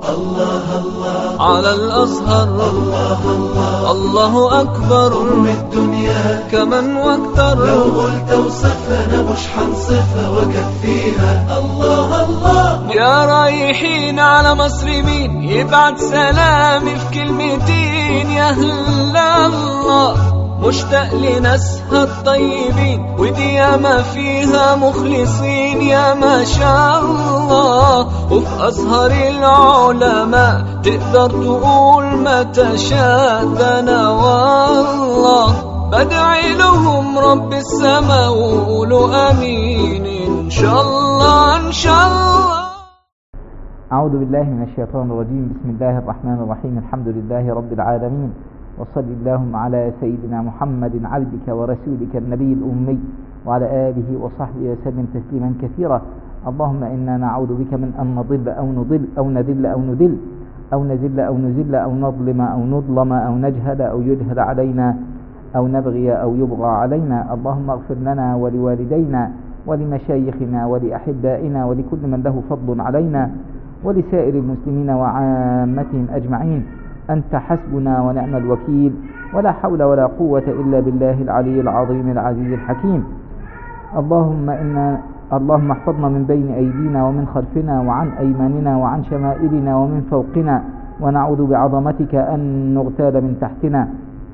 الله الله على الأزهر الله الله الله أكبر قرم الدنيا كمن واكتر لو قلت وصفها انا مش حنصفها واكفيها الله الله يا رايحين على مصر مين يبعت سلامي في كلمتين يا هلا الله مشتاق لناسها الطيبين ودي ياما فيها مخلصين يا ما شاء الله وفي أزهر العلماء تقدر تقول ما تشاء ده أنا والله بدعي لهم رب السماء وقولوا أمين إن شاء الله إن شاء الله أعوذ بالله من الشيطان الرجيم بسم الله الرحمن الرحيم الحمد لله رب العالمين وصل اللهم على سيدنا محمد عبدك ورسولك النبي الأمي وعلى آله وصحبه وسلم تسليما كثيرا اللهم إنا نعوذ بك من أن نضل أو نضل أو نذل أو نذل أو نزل أو نزل أو نظلم أو نظلم أو نجهل أو يجهل علينا أو نبغي أو يبغى علينا اللهم اغفر لنا ولوالدينا ولمشايخنا ولأحبائنا ولكل من له فضل علينا ولسائر المسلمين وعامتهم أجمعين أنت حسبنا ونعم الوكيل ولا حول ولا قوة إلا بالله العلي العظيم العزيز الحكيم اللهم إنا اللهم احفظنا من بين أيدينا ومن خلفنا وعن أيماننا وعن شمائلنا ومن فوقنا ونعوذ بعظمتك أن نغتال من تحتنا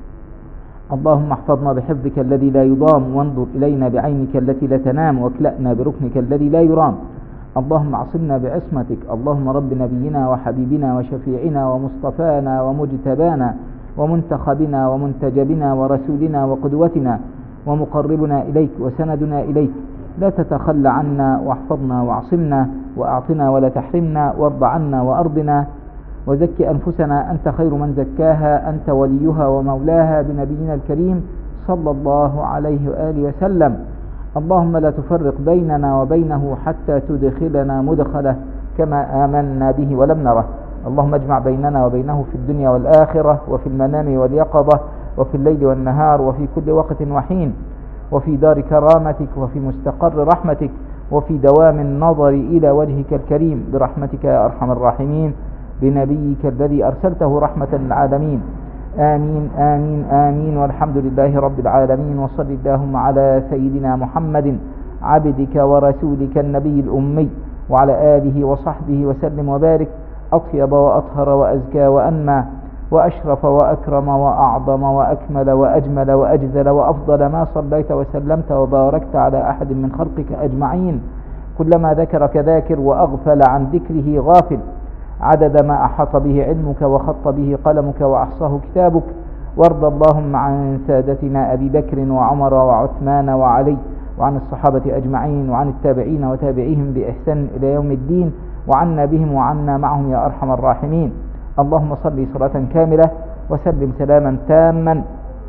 اللهم احفظنا بحفظك الذي لا يضام وانظر إلينا بعينك التي لا تنام واكلأنا بركنك الذي لا يرام اللهم اعصمنا بعصمتك اللهم رب نبينا وحبيبنا وشفيعنا ومصطفانا ومجتبانا ومنتخبنا ومنتجبنا ورسولنا وقدوتنا ومقربنا إليك وسندنا إليك لا تتخلى عنا واحفظنا واعصمنا وأعطنا ولا تحرمنا وارض عنا وأرضنا وزك أنفسنا أنت خير من زكاها أنت وليها ومولاها بنبينا الكريم صلى الله عليه وآله وسلم اللهم لا تفرق بيننا وبينه حتى تدخلنا مدخله كما آمنا به ولم نره اللهم اجمع بيننا وبينه في الدنيا والآخرة وفي المنام واليقظة وفي الليل والنهار وفي كل وقت وحين وفي دار كرامتك وفي مستقر رحمتك وفي دوام النظر إلى وجهك الكريم برحمتك يا أرحم الراحمين بنبيك الذي أرسلته رحمة للعالمين آمين آمين آمين والحمد لله رب العالمين وصل اللهم على سيدنا محمد عبدك ورسولك النبي الأمي وعلى آله وصحبه وسلم وبارك أطيب وأطهر وأزكى وأنمى وأشرف وأكرم وأعظم وأكمل وأجمل وأجزل وأفضل ما صليت وسلمت وباركت على أحد من خلقك أجمعين كلما ذكرك ذاكر وأغفل عن ذكره غافل عدد ما أحاط به علمك وخط به قلمك وأحصاه كتابك وارض اللهم عن سادتنا أبي بكر وعمر وعثمان وعلي وعن الصحابة أجمعين وعن التابعين وتابعيهم بإحسان إلى يوم الدين وعنا بهم وعنا معهم يا أرحم الراحمين اللهم صل صلاة كاملة وسلم سلاما تاما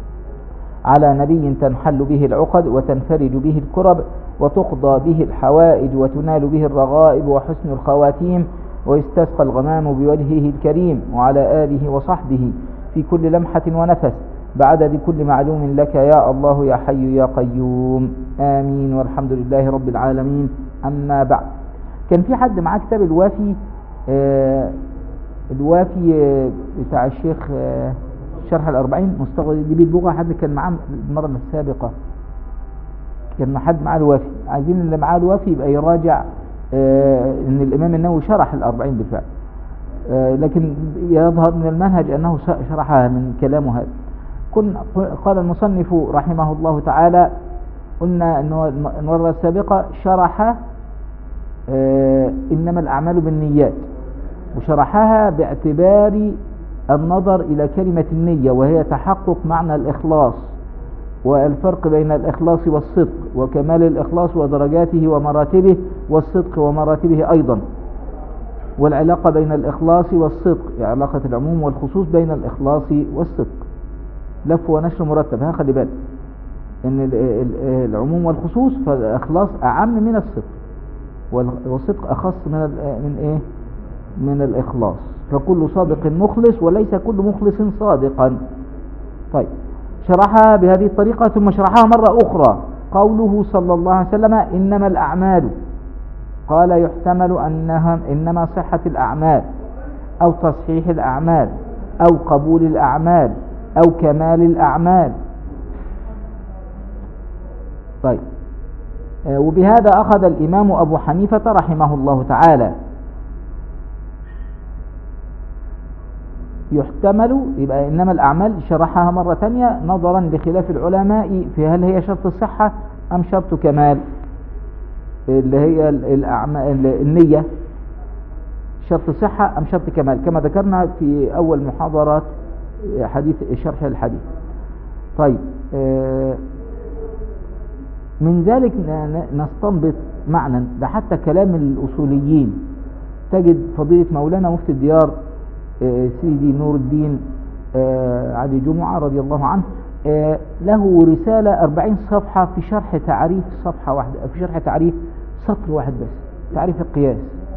على نبي تنحل به العقد وتنفرج به الكرب وتقضى به الحوائج وتنال به الرغائب وحسن الخواتيم ويستسقى الغمام بوجهه الكريم وعلى آله وصحبه في كل لمحة ونفس بعدد كل معلوم لك يا الله يا حي يا قيوم آمين والحمد لله رب العالمين أما بعد كان في حد معاه كتاب الوافي آه الوافي آه بتاع الشيخ آه شرح الأربعين مستغل دي باللغة حد كان معاه المرة السابقة كان حد معاه الوافي عايزين اللي معاه الوافي يبقى يراجع ان الامام النووي شرح الاربعين بالفعل لكن يظهر من المنهج انه شرحها من كلامه هذا كن قال المصنف رحمه الله تعالى قلنا انه المره السابقه شرح انما الاعمال بالنيات وشرحها باعتبار النظر الى كلمه النيه وهي تحقق معنى الاخلاص والفرق بين الإخلاص والصدق وكمال الإخلاص ودرجاته ومراتبه والصدق ومراتبه أيضا والعلاقة بين الإخلاص والصدق يعني علاقة العموم والخصوص بين الإخلاص والصدق لف ونشر مرتب ها خلي بالك ان العموم والخصوص فالإخلاص أعم من الصدق والصدق أخص من من إيه من الإخلاص فكل صادق مخلص وليس كل مخلص صادقا طيب شرحها بهذه الطريقة ثم شرحها مرة أخرى قوله صلى الله عليه وسلم إنما الأعمال قال يحتمل أنها إنما صحة الأعمال أو تصحيح الأعمال أو قبول الأعمال أو كمال الأعمال طيب آه، وبهذا أخذ الإمام أبو حنيفة رحمه الله تعالى يحتمل يبقى إنما الأعمال شرحها مرة تانية نظرا لخلاف العلماء في هل هي شرط صحة أم شرط كمال اللي هي الأعمال النية شرط صحة أم شرط كمال كما ذكرنا في أول محاضرات حديث شرح الحديث طيب آه، من ذلك نستنبط معنى ده حتى كلام الأصوليين تجد فضيلة مولانا مفتي الديار آه، سيدي نور الدين آه، علي جمعة رضي الله عنه له رسالة أربعين صفحة في شرح تعريف صفحة واحدة في شرح تعريف سطر واحد بس تعريف القياس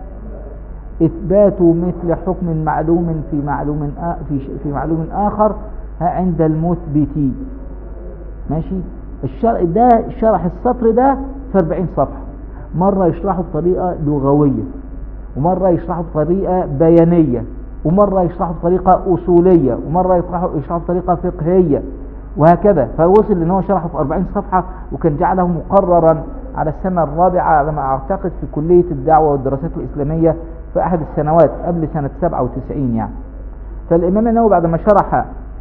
إثبات مثل حكم معلوم في معلوم في في معلوم آخر عند المثبت ماشي الشرح ده شرح السطر ده في 40 صفحة مرة يشرحه بطريقة لغوية ومرة يشرحه بطريقة بيانية ومرة يشرحه بطريقة أصولية ومرة يشرحه يشرحه بطريقة فقهية وهكذا فوصل ان هو شرحه في 40 صفحة وكان جعله مقررا على السنة الرابعة على ما اعتقد في كلية الدعوة والدراسات الإسلامية في أحد السنوات قبل سنة 97 يعني فالإمام النووي بعد ما شرح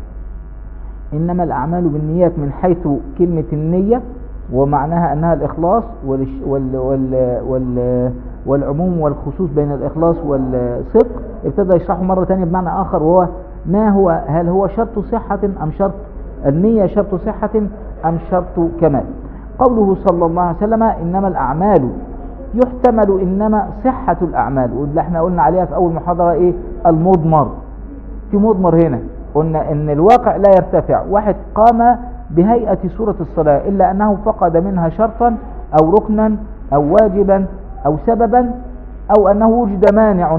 إنما الأعمال بالنيات من حيث كلمة النية ومعناها أنها الإخلاص وال وال وال والعموم والخصوص بين الإخلاص والصدق ابتدى يشرحه مرة ثانية بمعنى آخر وهو ما هو هل هو شرط صحة أم شرط النية شرط صحة أم شرط كمال قوله صلى الله عليه وسلم إنما الأعمال يحتمل إنما صحة الأعمال واللي احنا قلنا عليها في أول محاضرة إيه المضمر في مضمر هنا قلنا إن الواقع لا يرتفع واحد قام بهيئة سورة الصلاة إلا أنه فقد منها شرطا أو ركنا أو واجبا أو سببا أو أنه وجد مانع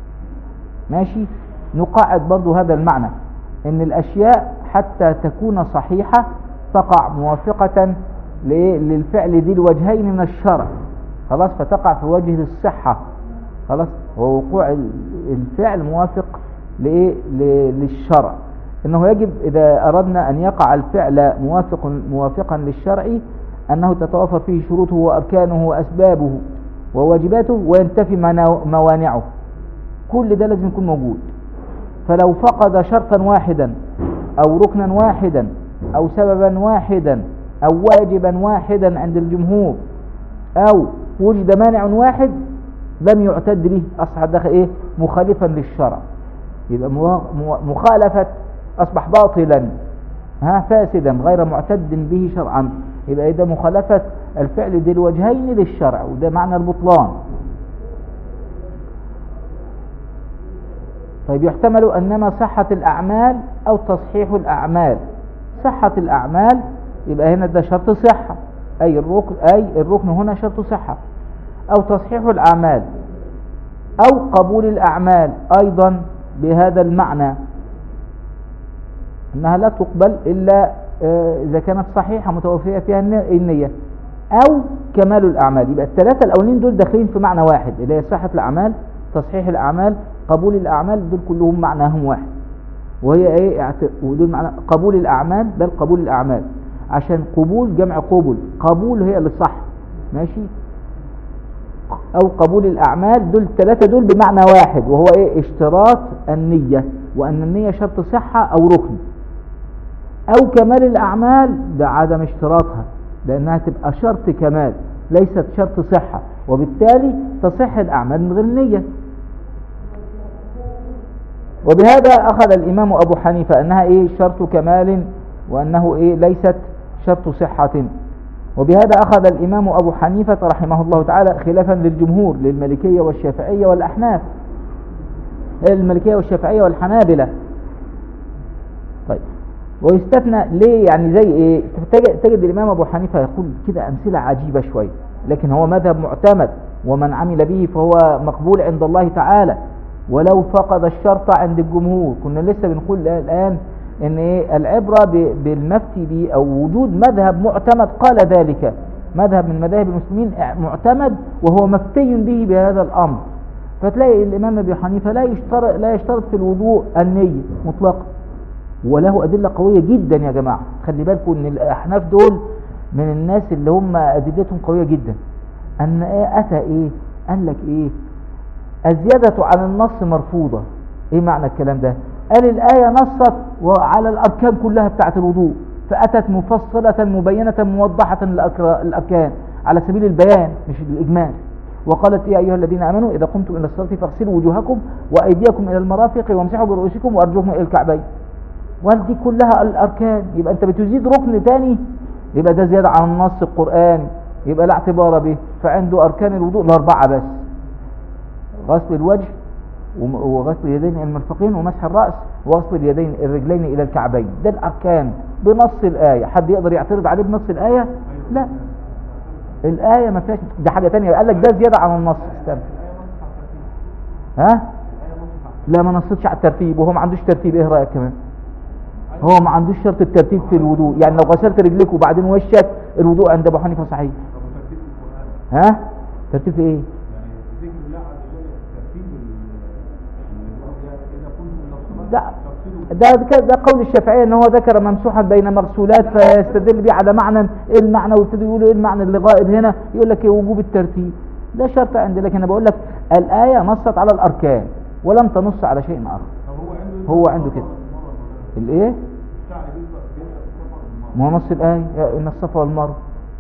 ماشي نقعد برضو هذا المعنى إن الأشياء حتى تكون صحيحة تقع موافقة للفعل ذي الوجهين من الشرع خلاص فتقع في وجه الصحة خلاص ووقوع الفعل موافق لإيه للشرع إنه يجب إذا أردنا أن يقع الفعل موافق موافقا للشرع أنه تتوافر فيه شروطه وأركانه وأسبابه وواجباته وينتفي موانعه كل ده لازم يكون موجود فلو فقد شرطا واحدا أو ركنا واحدا أو سببا واحدا أو واجبا واحدا عند الجمهور أو وجد مانع واحد لم يعتد به أصبح داخل إيه مخالفا للشرع يبقى مخالفة أصبح باطلا ها فاسدا غير معتد به شرعا يبقى ده مخالفة الفعل ذي الوجهين للشرع وده معنى البطلان طيب يحتمل أنما صحة الأعمال أو تصحيح الأعمال صحة الأعمال يبقى هنا ده شرط صحة أي الركن, أي الركن هنا شرط صحة أو تصحيح الأعمال أو قبول الأعمال أيضا بهذا المعنى أنها لا تقبل إلا آه، إذا كانت صحيحة متوفية فيها النية أو كمال الأعمال يبقى الثلاثة الأولين دول داخلين في معنى واحد اللي هي صحة الأعمال تصحيح الأعمال قبول الأعمال دول كلهم معناهم واحد وهي إيه ودول معنى قبول الأعمال بل قبول الأعمال عشان قبول جمع قبول قبول هي اللي صح ماشي أو قبول الأعمال دول الثلاثة دول بمعنى واحد وهو إيه اشتراط النية وأن النية شرط صحة أو ركن أو كمال الأعمال ده عدم اشتراطها لأنها تبقى شرط كمال ليست شرط صحة وبالتالي تصح الأعمال من غير نية وبهذا أخذ الإمام أبو حنيفة أنها إيه شرط كمال وأنه إيه ليست شرط صحة وبهذا أخذ الإمام أبو حنيفة رحمه الله تعالى خلافا للجمهور للملكية والشافعية والأحناف الملكية والشافعية والحنابلة طيب ويستثنى ليه يعني زي ايه تجد الامام ابو حنيفه يقول كده امثله عجيبه شويه لكن هو مذهب معتمد ومن عمل به فهو مقبول عند الله تعالى ولو فقد الشرط عند الجمهور كنا لسه بنقول الان ان ايه العبرة بالمفتي به او وجود مذهب معتمد قال ذلك مذهب من مذاهب المسلمين معتمد وهو مفتي به بهذا الامر فتلاقي الامام ابي حنيفه لا يشترط لا يشترط في الوضوء النيه مطلقا وله ادله قويه جدا يا جماعه خلي بالكم ان الاحناف دول من الناس اللي هم ادلتهم قويه جدا ان ايه اتى ايه قال لك ايه الزياده عن النص مرفوضه ايه معنى الكلام ده قال الايه نصت وعلى الاركان كلها بتاعه الوضوء فاتت مفصله مبينه موضحه للأكر- الاركان على سبيل البيان مش الاجمال وقالت يا ايها الذين امنوا اذا قمتم الى الصلاه فاغسلوا وجوهكم وايديكم الى المرافق وامسحوا برؤوسكم وارجلكم الى الكعبين وهل دي كلها الاركان يبقى انت بتزيد ركن تاني يبقى ده زياده عن النص القراني يبقى لا اعتبار به فعنده اركان الوضوء الاربعه بس غسل الوجه وم- وغسل اليدين الى المرفقين ومسح الراس وغسل اليدين الرجلين الى الكعبين ده الاركان بنص الايه حد يقدر يعترض عليه بنص الايه لا الايه ما فيهاش ده حاجه تانية قال لك ده زياده عن النص استنى ها لا ما نصتش على الترتيب وهو ما عندوش ترتيب ايه رايك كمان هو ما عندوش شرط الترتيب في الوضوء يعني لو غسلت رجليك وبعدين وشك الوضوء عند ابو حنيفه صحيح ها ترتيب في ايه ده ده ده ده قول الشافعية ان هو ذكر ممسوحا بين مغسولات فيستدل به على معنى ايه المعنى ويبتدي يقولوا ايه المعنى اللي غائب هنا يقول لك إيه وجوب الترتيب ده شرط عندي لكن انا بقول لك الآية نصت على الأركان ولم تنص على شيء آخر هو عنده كده الايه ما هو نص الآية يا ان الصفا والمروة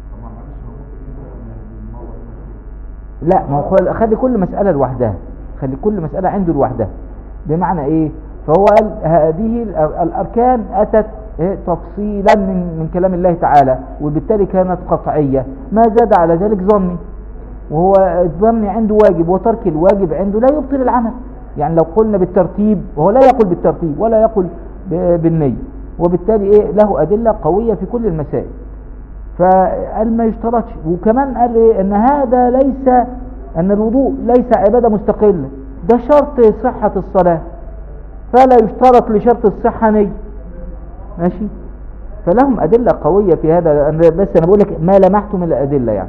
لا ما هو خل- خلي كل مسألة لوحدها خلي كل مسألة عنده لوحدها بمعنى ايه فهو قال هذه الأر- الأركان أتت إيه؟ تفصيلا من من كلام الله تعالى وبالتالي كانت قطعية ما زاد على ذلك ظني وهو الظن عنده واجب وترك الواجب عنده لا يبطل العمل يعني لو قلنا بالترتيب وهو لا يقول بالترتيب ولا يقول ب- بالنية وبالتالي ايه له أدلة قوية في كل المسائل فقال ما يشترطش وكمان قال ايه ان هذا ليس ان الوضوء ليس عبادة مستقلة ده شرط صحة الصلاة فلا يشترط لشرط الصحة نية ماشي فلهم أدلة قوية في هذا أنا بس أنا بقول لك ما لمحت من الأدلة يعني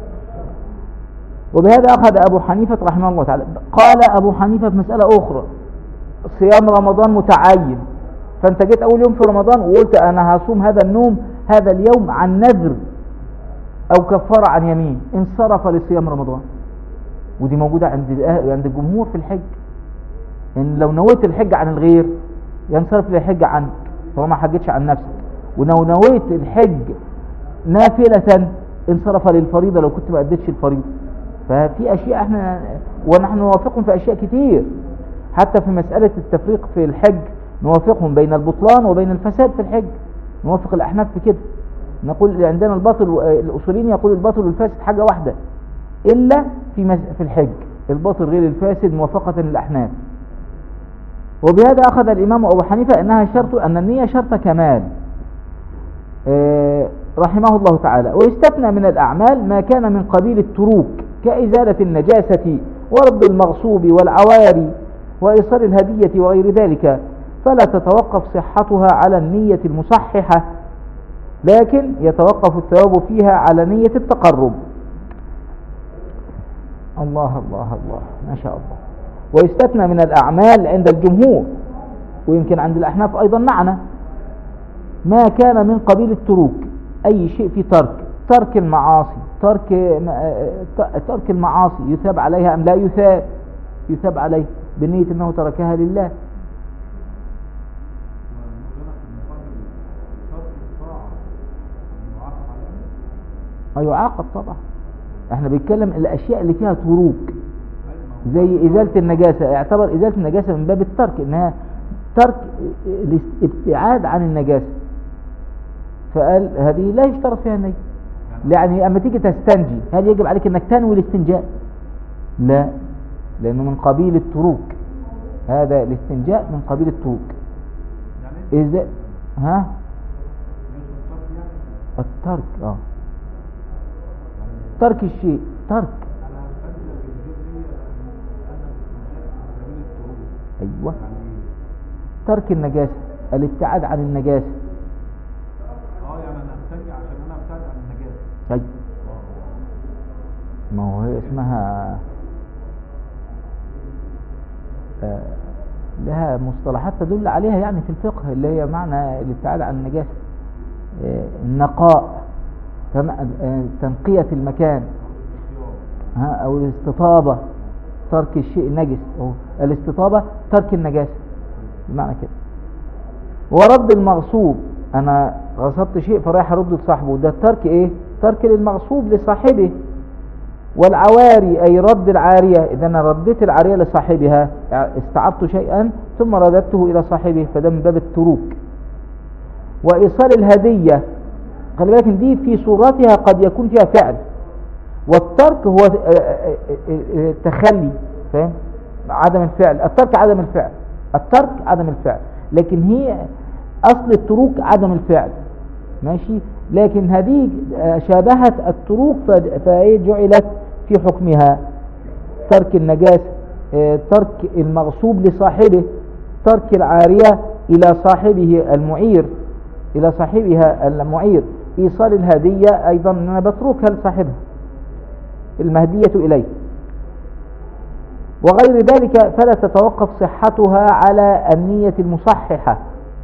وبهذا أخذ أبو حنيفة رحمه الله تعالى قال أبو حنيفة في مسألة أخرى صيام رمضان متعين فأنت جيت أول يوم في رمضان وقلت أنا هصوم هذا النوم هذا اليوم عن نذر أو كفارة عن يمين انصرف لصيام رمضان ودي موجودة عند الأه- عند الجمهور في الحج إن لو نويت الحج عن الغير ينصرف للحج عنك طالما ما حجتش عن نفسك ولو نويت الحج نافلة انصرف للفريضة لو كنت ما أديتش الفريضة ففي أشياء احنا ونحن نوافقهم في أشياء كتير حتى في مسألة التفريق في الحج نوافقهم بين البطلان وبين الفساد في الحج نوافق الأحناف في كده نقول عندنا الباطل الأصوليين يقول الباطل والفاسد حاجة واحدة إلا في مس- في الحج الباطل غير الفاسد موافقة للأحناف وبهذا أخذ الإمام أبو حنيفة أنها شرط أن النية شرط كمال آه، رحمه الله تعالى ويستثنى من الأعمال ما كان من قبيل التروك كإزالة النجاسة ورد المغصوب والعواري وإيصال الهدية وغير ذلك فلا تتوقف صحتها على النية المصححة لكن يتوقف الثواب فيها على نية التقرب الله الله الله ما شاء الله ويستثنى من الأعمال عند الجمهور ويمكن عند الأحناف أيضا معنا ما كان من قبيل التروك أي شيء في ترك ترك المعاصي ترك ترك المعاصي يثاب عليها أم لا يثاب يثاب عليه بنية أنه تركها لله ما يعاقب طبعا احنا بنتكلم الأشياء اللي فيها تروك زي إزالة النجاسة اعتبر إزالة النجاسة من باب الترك إنها ترك الابتعاد عن النجاسة فقال هذه لا يشترط فيها النية يعني أما تيجي تستنجي هل يجب عليك أنك تنوي الاستنجاء لا لأنه من قبيل التروك هذا الاستنجاء من قبيل التروك إذا ها الترك اه ترك الشيء ترك ايوه ترك النجاسة الابتعاد عن النجاسة اه يعني انا استنجي عشان انا ابتعد عن النجاسه طيب ما هو هي اسمها آه، لها مصطلحات تدل عليها يعني في الفقه اللي هي معنى الابتعاد عن النجاسة آه، النقاء تن- آه، تنقية المكان ها او الاستطابة ترك الشيء النجس أو الاستطابة ترك النجاسة بمعنى كده ورد المغصوب انا غصبت شيء فرايح ارد لصاحبه ده ترك ايه ترك للمغصوب لصاحبه والعواري اي رد العارية اذا انا رديت العارية لصاحبها استعرت شيئا ثم رددته الى صاحبه فده من باب التروك وايصال الهدية خلي بالك إن دي في صورتها قد يكون فيها فعل والترك هو آه، آه، آه، آه، تخلي فاهم عدم الفعل الترك عدم الفعل الترك عدم الفعل لكن هي اصل التروك عدم الفعل ماشي لكن هذه آه، شابهت التروك ف- فهي جعلت في حكمها ترك النجاسة آه، ترك المغصوب لصاحبه ترك العارية إلى صاحبه المعير إلى صاحبها المعير إيصال الهدية أيضا أنا بتركها لصاحبها المهدية إليه وغير ذلك فلا تتوقف صحتها على النية المصححة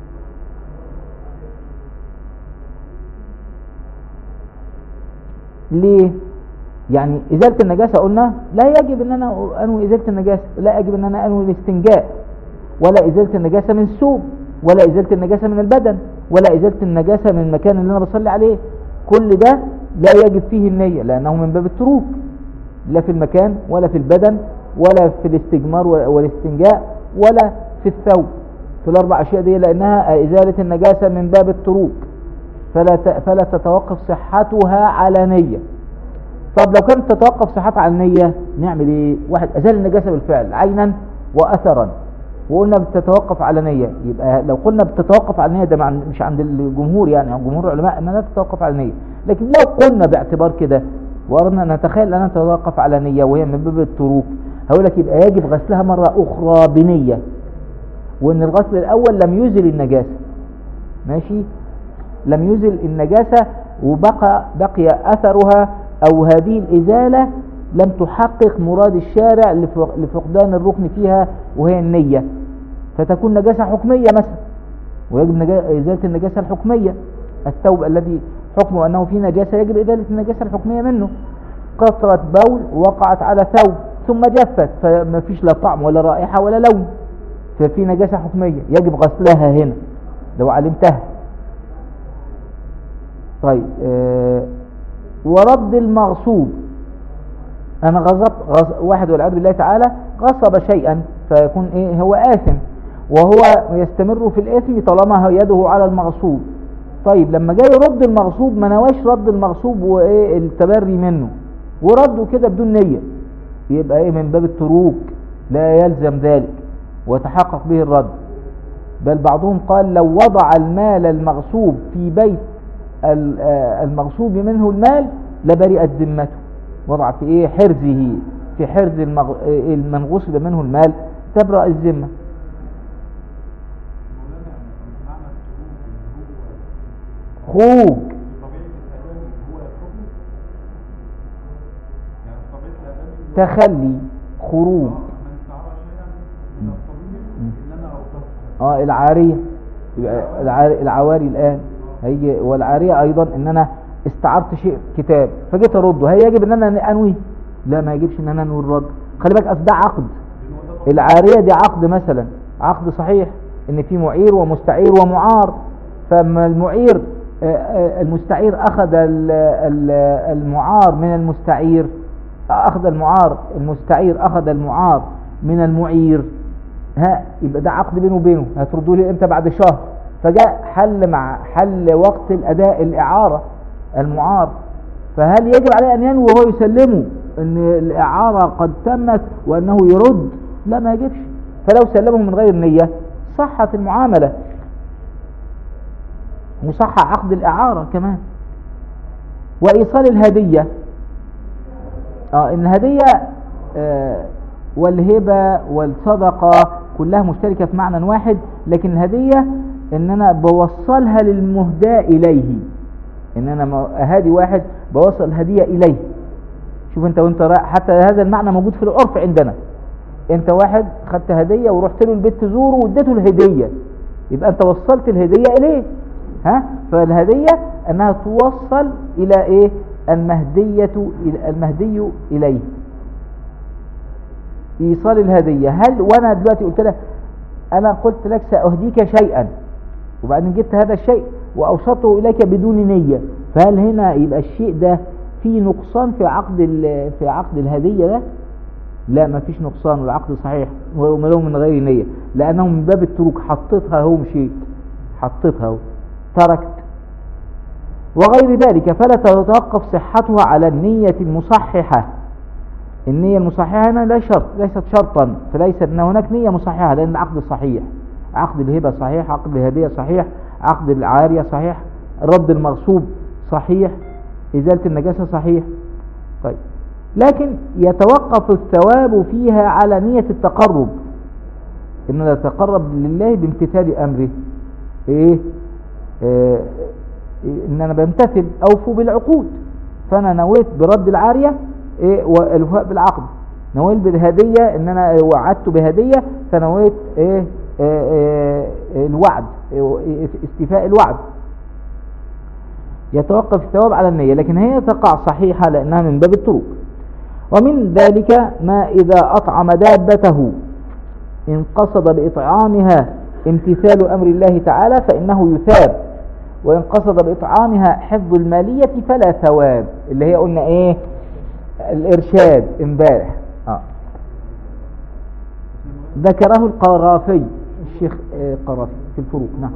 ليه يعني إزالة النجاسة قلنا لا يجب أن أنا أنوي إزالة النجاسة لا يجب أن أنا أنوي الاستنجاء ولا إزالة النجاسة من الثوب ولا إزالة النجاسة من البدن ولا إزالة النجاسة من المكان اللي أنا بصلي عليه كل ده لا يجب فيه النية لأنه من باب التروك لا في المكان ولا في البدن ولا في الاستجمار والاستنجاء ولا في الثوب في الأربع أشياء دي لأنها إزالة النجاسة من باب التروك فلا ت- فلا تتوقف صحتها على نية طب لو كانت تتوقف صحتها على النية نعمل ايه واحد أزال النجاسة بالفعل عينا وأثرا وقلنا بتتوقف على نية يبقى لو قلنا بتتوقف على نية ده مع- مش عند الجمهور يعني عند جمهور العلماء انها تتوقف على نية لكن لو قلنا باعتبار كده وأردنا نتخيل أنها تتوقف على نية وهي من باب التروك هقول لك يبقى يجب غسلها مرة أخرى بنية وأن الغسل الأول لم يزل النجاسة ماشي لم يزل النجاسة وبقى بقي أثرها أو هذه الإزالة لم تحقق مراد الشارع لف- لفقدان الركن فيها وهي النية فتكون نجاسة حكمية مثلا ويجب نجا- إزالة النجاسة الحكمية الثوب الذي حكمه أنه فيه نجاسة يجب إزالة النجاسة الحكمية منه قطرة بول وقعت على ثوب ثم جفت فما فيش لا طعم ولا رائحة ولا لون ففي نجاسة حكمية يجب غسلها هنا لو علمتها طيب آه ورد المغصوب انا غصبت غص واحد والعياذ بالله تعالى غصب شيئا فيكون ايه هو آثم وهو يستمر في الإثم طالما يده على المغصوب طيب لما جاي يرد المغصوب ما نواش رد المغصوب وايه التبري منه ورده كده بدون نية يبقى ايه من باب التروك لا يلزم ذلك وتحقق به الرد بل بعضهم قال لو وضع المال المغصوب في بيت ال- آه المغصوب منه المال لبرئت ذمته وضع في ايه حرزه في حرز المغ... آه من غصب منه المال تبرأ الذمة مولانا يعني معنى السلوك اللي هو خروج طبيعة الآدمي هو الحكم يعني طبيعة الآدمي تخلي خروج من استعار شيئا من الطبيعي إن أنا أوصفه اه العارية يبقى العار- العواري الآن هي والعارية أيضا إن أنا استعرت شيء كتاب فجيت أرده هل يجب إن أنا أنوي لا ما يجبش إن أنا أنوي الرد خلي بالك أصل ده عقد العارية دي عقد مثلا عقد صحيح إن في معير ومستعير ومعار فما المعير آه، آه، المستعير أخذ ال- ال- المعار من المستعير أخذ المعار المستعير أخذ المعار من المعير ها يبقى ده عقد بينه وبينه هتردوا لي امتى بعد شهر فجاء حل مع حل وقت الاداء الاعاره المعار فهل يجب عليه ان ينوي وهو يسلمه ان الاعاره قد تمت وانه يرد لا ما يجبش فلو سلمه من غير النيه صحت المعامله وصح عقد الاعاره كمان وايصال الهديه اه ان الهديه آه والهبه والصدقه كلها مشتركه في معنى واحد لكن الهديه ان انا بوصلها للمهدى اليه ان انا م- اهادي واحد بوصل الهديه اليه شوف انت وانت رايح حتى هذا المعنى موجود في العرف عندنا انت واحد خدت هدية ورحت له البيت تزوره واديته الهدية يبقى انت وصلت الهدية اليه ها فالهدية انها توصل الى ايه المهدية المهدي اليه ايصال الهدية هل وانا دلوقتي قلت لك انا قلت لك ساهديك شيئا وبعدين جبت هذا الشيء واوصلته اليك بدون نية فهل هنا يبقى الشيء ده في نقصان في عقد ال- في عقد الهدية ده لا ما فيش نقصان والعقد صحيح ولو من غير نية لأنه من باب التروك حطيتها هو مشيت حطيتها هو تركت وغير ذلك فلا تتوقف صحتها على النية المصححة النية المصححة هنا لا شرط ليست شرطا فليس أن هناك نية مصححة لأن العقد صحيح عقد الهبة صحيح عقد الهدية صحيح عقد العارية صحيح رد المغصوب صحيح إزالة النجاسة صحيح طيب لكن يتوقف الثواب فيها على نية التقرب إن أنا أتقرب لله بامتثال أمره إيه آه إن أنا بمتثل أوفوا بالعقود فأنا نويت برد العارية إيه والوفاء بالعقد نويت بالهدية إن أنا وعدت بهدية فنويت إيه آه آه الوعد إيه استيفاء الوعد يتوقف الثواب على النية لكن هي تقع صحيحة لأنها من باب الطرق ومن ذلك ما إذا أطعم دابته إن قصد بإطعامها امتثال أمر الله تعالى فإنه يثاب وإن قصد بإطعامها حفظ المالية فلا ثواب اللي هي قلنا إيه الإرشاد امبارح آه. ذكره القرافي الشيخ آه، قرافي في الفروق نعم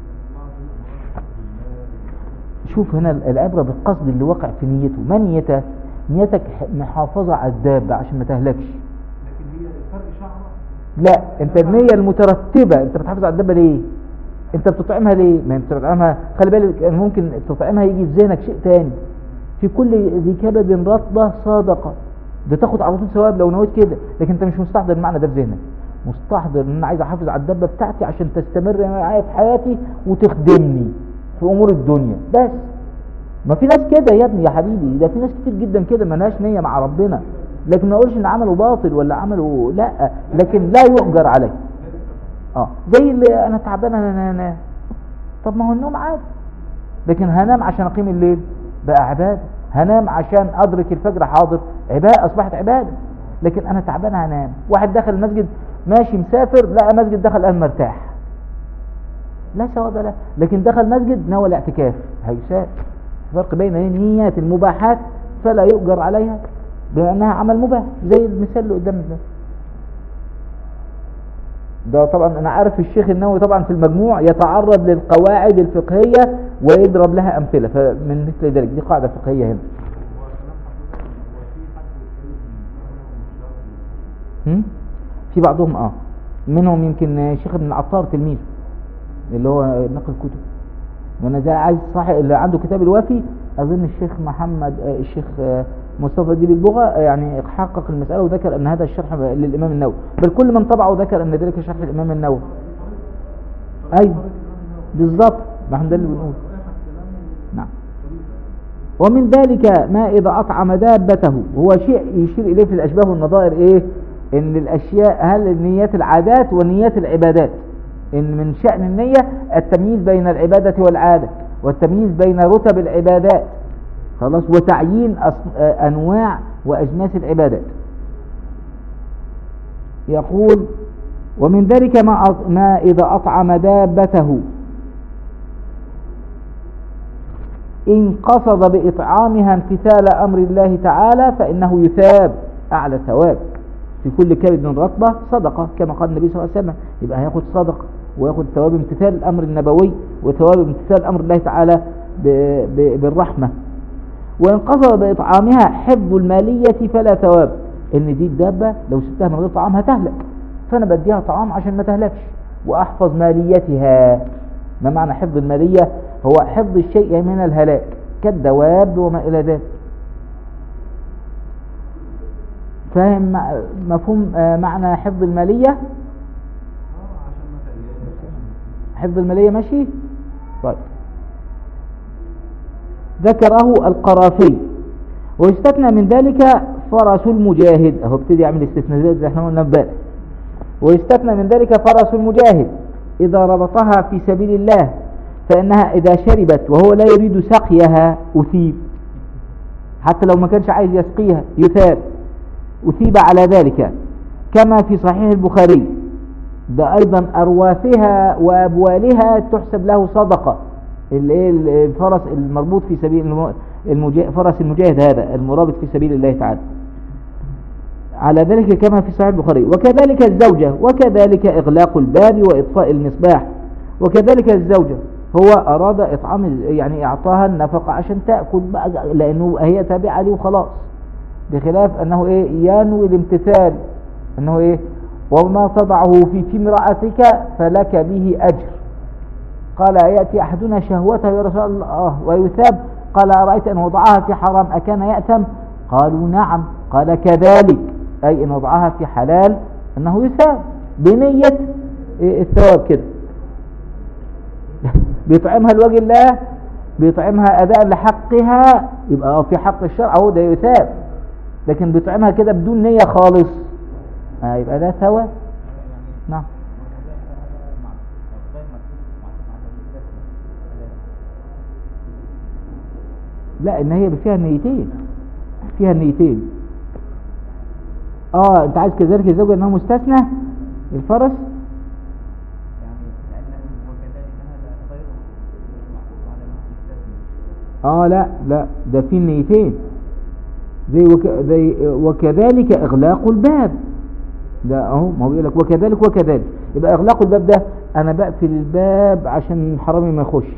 شوف هنا العبرة بالقصد اللي وقع في نيته ما نيته نيتك محافظة على الدابة عشان ما تهلكش لكن هي الفرق شعره لا انت النية المترتبة انت بتحافظ على الدابة ليه انت بتطعمها ليه ما انت بتطعمها خلي بالك ممكن تطعمها يجي في ذهنك شيء تاني في كل ذي كبد رطبة صادقة بتاخد على طول ثواب لو نويت كده لكن انت مش مستحضر المعنى ده في ذهنك مستحضر ان انا عايز احافظ على الدابة بتاعتي عشان تستمر معايا في حياتي وتخدمني في امور الدنيا بس ما في ناس كده يا ابني يا حبيبي ده في ناس كتير جدا كده ملهاش نية مع ربنا لكن ما اقولش ان عمله باطل ولا عمله لا لكن لا يؤجر عليه اه زي اللي انا تعبان انا انا طب ما هو النوم عادي لكن هنام عشان اقيم الليل بقى عباده هنام عشان ادرك الفجر حاضر عباده اصبحت عباده لكن انا تعبان هنام واحد دخل المسجد ماشي مسافر لقى مسجد دخل قال مرتاح لا ثواب له لكن دخل مسجد نوى الاعتكاف هيساء فرق بين نيات المباحات فلا يؤجر عليها بأنها عمل مباح زي المثال اللي قدامنا ده ده طبعا انا عارف الشيخ النووي طبعا في المجموع يتعرض للقواعد الفقهية ويضرب لها امثلة فمن مثل ذلك دي قاعدة فقهية هنا هم؟ في بعضهم اه منهم يمكن شيخ ابن العطار تلميذ اللي هو نقل كتب وانا ده عايز صاحب اللي عنده كتاب الوافي اظن الشيخ محمد آه، الشيخ آه، مصطفى ديب البغا آه، يعني حقق المسألة وذكر ان هذا الشرح للامام النووي بل كل من طبعه ذكر ان ذلك شرح الامام النووي ايوه بالظبط ما احنا ده اللي بنقول نعم ومن ذلك ما إذا أطعم دابته هو شيء يشير إليه في الأشباه والنظائر إيه إن الأشياء هل نيات العادات ونيات العبادات إن من شأن النية التمييز بين العبادة والعادة والتمييز بين رتب العبادات خلاص وتعيين أص- آه، أنواع وأجناس العبادات يقول ومن ذلك ما أط- ما إذا أطعم دابته إن قصد بإطعامها امتثال أمر الله تعالى فإنه يثاب أعلى ثواب في كل كبد من رطبة صدقة كما قال النبي صلى الله عليه وسلم يبقى هياخد صدقة وياخد ثواب امتثال الأمر النبوي وثواب امتثال أمر الله تعالى ب- ب- بالرحمة وإن قصد بإطعامها حفظ المالية فلا ثواب إن دي الدابة لو سبتها من غير طعام هتهلك فأنا بديها طعام عشان ما تهلكش وأحفظ ماليتها ما معنى حفظ المالية هو حفظ الشيء من الهلاك كالدواب وما إلى ذلك فاهم مع- مفهوم آه، معنى حفظ المالية حفظ المالية ماشي طيب ذكره القرافي ويستثنى من ذلك فرس المجاهد اهو ابتدي يعمل استثناءات زي احنا قلنا امبارح ويستثنى من ذلك فرس المجاهد إذا ربطها في سبيل الله فإنها إذا شربت وهو لا يريد سقيها أثيب حتى لو ما كانش عايز يسقيها يثاب أثيب على ذلك كما في صحيح البخاري ده أيضا أرواثها وأبوالها تحسب له صدقة الايه الفرس المربوط في سبيل الم- المجا- فرس المجاهد هذا المرابط في سبيل الله تعالى على ذلك كما في صحيح البخاري وكذلك الزوجة وكذلك إغلاق الباب وإطفاء المصباح وكذلك الزوجة هو أراد إطعام يعني إعطاها النفقة عشان تأكل بقى لأنه هي تابعة لي وخلاص بخلاف أنه إيه ينوي الامتثال أنه إيه وما تضعه في في امرأتك فلك به أجر قال يأتي أحدنا شهوته يا رسول الله ويثاب قال أرأيت أن وضعها في حرام أكان يأثم قالوا نعم قال كذلك أي إن وضعها في حلال أنه يثاب بنية إيه الثواب كده بيطعمها لوجه الله بيطعمها أداء لحقها يبقى آه في حق الشرع هو ده يثاب لكن بيطعمها كده بدون نية خالص آه يبقى ده ثواب نعم لا ان هي فيها نيتين فيها نيتين اه انت عايز كذلك الزوجة انه مستثنى الفرس اه لا لا ده في نيتين زي, وك... زي وكذلك اغلاق الباب ده اهو ما هو بيقول لك وكذلك وكذلك يبقى اغلاق الباب ده انا بقفل الباب عشان الحرامي ما يخش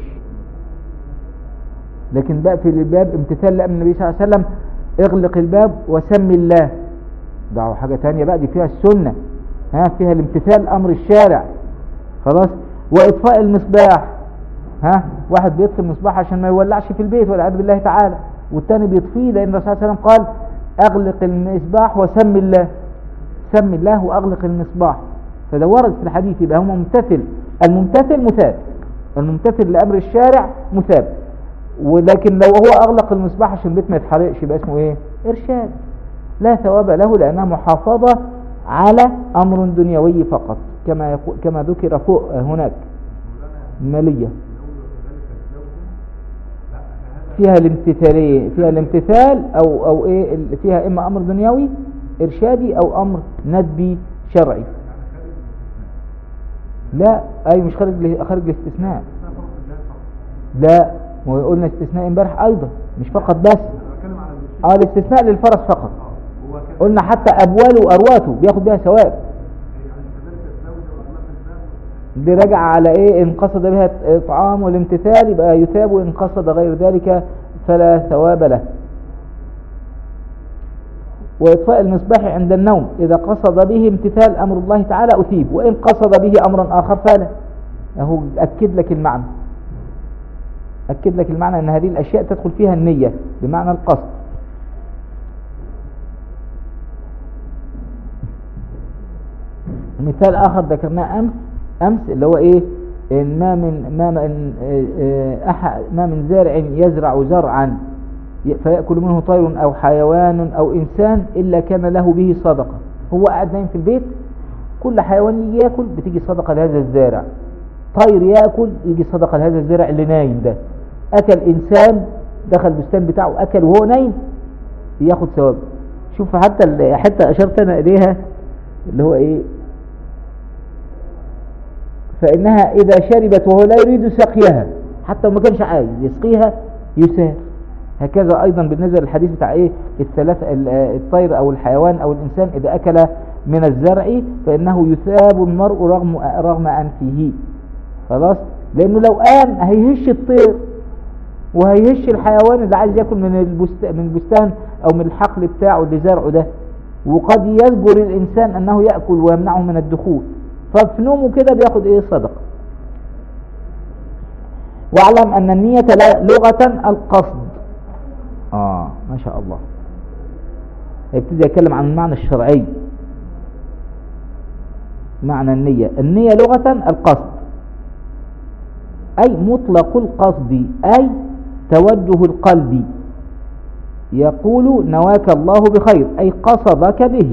لكن بقفل الباب امتثال لامر النبي صلى الله عليه وسلم اغلق الباب وسمي الله ده حاجة تانية بقى دي فيها السنة ها فيها الامتثال امر الشارع خلاص واطفاء المصباح ها واحد بيطفي المصباح عشان ما يولعش في البيت والعياذ بالله تعالى والتاني بيطفيه لان الرسول صلى الله عليه وسلم قال اغلق المصباح وسمي الله سمي الله واغلق المصباح فده ورد في الحديث يبقى هو ممتثل الممتثل مثاب الممتثل لامر الشارع مثاب ولكن لو هو اغلق المصباح عشان البيت ما يتحرقش يبقى اسمه ايه ارشاد لا ثواب له لانها محافظة على امر دنيوي فقط كما يقول كما ذكر فوق هناك مالية فيها الامتثالية فيها الامتثال او او ايه ال- فيها اما امر دنيوي ارشادي او امر ندبي شرعي لا اي مش خارج ل- خارج الاستثناء لا وقلنا استثناء امبارح ايضا مش فقط بس بتكلم على الشيء اه الاستثناء للفرس فقط هو كان قلنا حتى ابواله وارواته بياخد بيها ثواب يعني كذلك الزوجة واغلاق الباب دي راجع على ايه ان قصد بها اطعام والامتثال يبقى يثاب وان قصد غير ذلك فلا ثواب له واطفاء المصباح عند النوم اذا قصد به امتثال امر الله تعالى اثيب وان قصد به امرا اخر فلا اهو اكد لك المعنى اكد لك المعنى ان هذه الاشياء تدخل فيها النية بمعنى القصد مثال آخر ذكرناه أمس أمس اللي هو إيه إن ما من ما من آه، آه، أحد ما من زارع يزرع زرعا ي- فيأكل منه طير أو حيوان أو إنسان إلا كان له به صدقة هو قاعد نايم في البيت كل حيوان يجي ياكل بتيجي صدقة لهذا الزارع طير ياكل يجي صدقة لهذا الزارع اللي نايم ده أكل إنسان دخل البستان بتاعه أكل وهو نايم ياخد ثواب شوف حتى ال- حتى أشرت أنا إليها اللي هو إيه فإنها إذا شربت وهو لا يريد سقيها حتى وما كانش عايز يسقيها يسار هكذا أيضا بالنسبة للحديث بتاع إيه الثلاث ال- آه، الطير أو الحيوان أو الإنسان إذا أكل من الزرع فإنه يثاب المرء رغم رغم أنفه خلاص لأنه لو قام هيهش الطير وهيهش الحيوان اللي عايز ياكل من البست من البستان أو من الحقل بتاعه اللي زرعه ده وقد يجبر الإنسان أنه يأكل ويمنعه من الدخول ففي نومه كده بياخد ايه صدقة واعلم ان النية لا- لغة القصد اه ما شاء الله يبتدي يتكلم عن المعنى الشرعي معنى النية النية لغة القصد أي مطلق القصد أي توجه القلب يقول نواك الله بخير أي قصدك به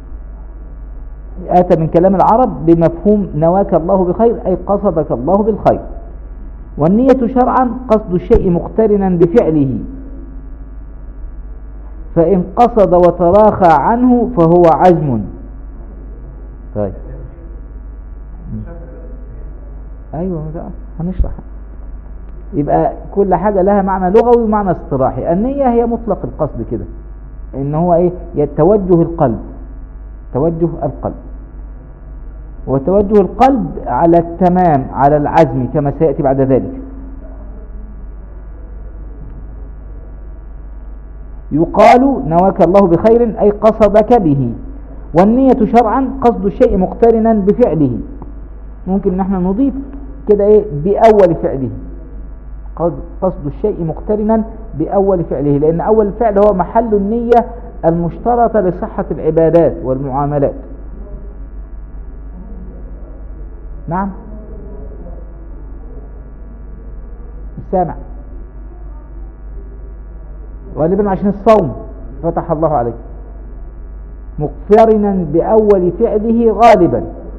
آتى من كلام العرب بمفهوم نواك الله بخير أي قصدك الله بالخير والنية شرعا قصد الشيء مقترنا بفعله فإن قصد وتراخى عنه فهو عزم طيب أيوة ده هنشرح يبقى كل حاجة لها معنى لغوي ومعنى اصطلاحي النية هي مطلق القصد كده ان هو ايه يتوجه القلب توجه القلب وتوجه القلب على التمام على العزم كما سيأتي بعد ذلك يقال نواك الله بخير أي قصدك به والنية شرعا قصد الشيء مقترنا بفعله ممكن نحن نضيف كده ايه بأول فعله قصد الشيء مقترنا بأول فعله لأن أول فعل هو محل النية المشترطة لصحة العبادات والمعاملات نعم السامع غالبا عشان الصوم فتح الله عليك مقترنا بأول فعله غالبا